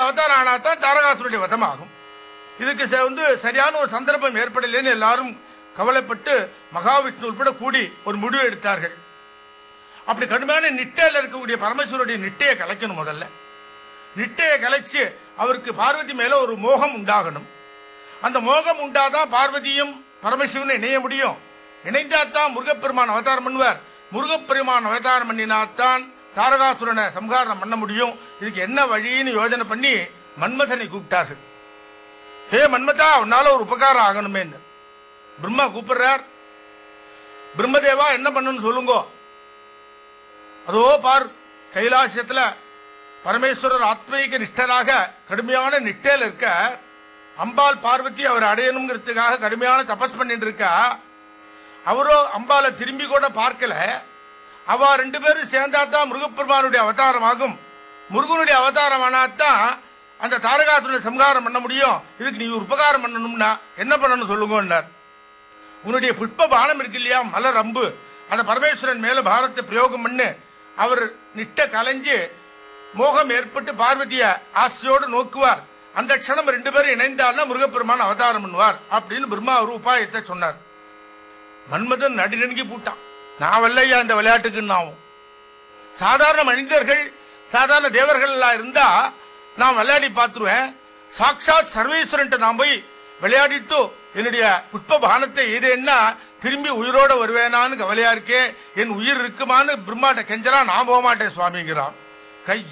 அவதாரம் ஆனா தான் தாரகாசுரனுடைய வதம் ஆகும் இதுக்கு ச- வந்து சரியான ஒரு சந்தர்ப்பம் ஏற்படலைன்னு எல்லாரும் கவலைப்பட்டு மகாவிஷ்ணு உட்பட கூடி ஒரு முடிவு எடுத்தார்கள் அப்படி கடுமையான நிட்டையில் இருக்கக்கூடிய பரமேஸ்வருடைய நிட்டையை கலைக்கணும் முதல்ல நிட்டையை கலைச்சு அவருக்கு பார்வதி மேல ஒரு மோகம் உண்டாகணும் அந்த மோகம் உண்டாதான் பார்வதியும் பரமசிவனும் இணைய முடியும் இணைந்தாத்தான் முருகப்பெருமான் அவதாரம் பண்ணுவார் முருகப்பெருமான் அவதாரம் பண்ணினாத்தான் தாரகாசுரனை சம்ஹாரம் பண்ண முடியும் இதுக்கு என்ன வழின்னு யோஜனை பண்ணி மன்மதனை கூப்பிட்டார்கள் ஹே மன்மதா உன்னால ஒரு உபகாரம் ஆகணுமேன்னு பிரம்மா கூப்பிடுறார் பிரம்மதேவா என்ன பண்ணணும்னு சொல்லுங்கோ அதோ பார் கைலாசத்துல பரமேஸ்வரர் ஆத்மீக நிஷ்டராக கடுமையான நிஷ்டையில் இருக்க அம்பாள் பார்வதி அவர் அடையணுங்கிறதுக்காக கடுமையான தபஸ் பண்ணிட்டு இருக்கா அவரோ அம்பாலை திரும்பி கூட பார்க்கல அவ ரெண்டு பேரும் சேர்ந்தா தான் முருகப்பெருமானுடைய அவதாரம் ஆகும் முருகனுடைய அவதாரம் ஆனாதான் அந்த தாரகாசுரனை சம்ஹாரம் பண்ண முடியும் இதுக்கு நீ ஒரு உபகாரம் பண்ணணும்னா என்ன பண்ணணும் சொல்லுங்கன்னார் உன்னுடைய புஷ்ப பானம் இருக்கு இல்லையா மலர் அம்பு அந்த பரமேஸ்வரன் மேல பாரத்தை பிரயோகம் பண்ணு அவர் நிட்ட கலைஞ்சு மோகம் ஏற்பட்டு பார்வதிய ஆசையோடு நோக்குவார் அந்த க்ஷணம் ரெண்டு பேரும் இணைந்தார்னா முருகப்பெருமான் அவதாரம் பண்ணுவார் அப்படின்னு பிரம்மா ஒரு உபாயத்தை சொன்னார் மன்மதன் நடுநடுங்கி பூட்டான் நான் வல்லையா இந்த விளையாட்டுக்குன்னு ஆகும் சாதாரண மனிதர்கள் சாதாரண தேவர்கள் எல்லாம் இருந்தா நான் விளையாடி பார்த்துருவேன் சாட்சாத் சர்வேஸ்வரன்ட்ட நான் போய் விளையாடிட்டு என்னுடைய புஷ்ப பானத்தை எய்தேன்னா திரும்பி உயிரோட வருவேனான்னு கவலையா இருக்கே என் உயிர் இருக்குமான்னு பிரம்மாட்ட கெஞ்சரா நான் போக மாட்டேன் சுவாமிங்கிறான் கை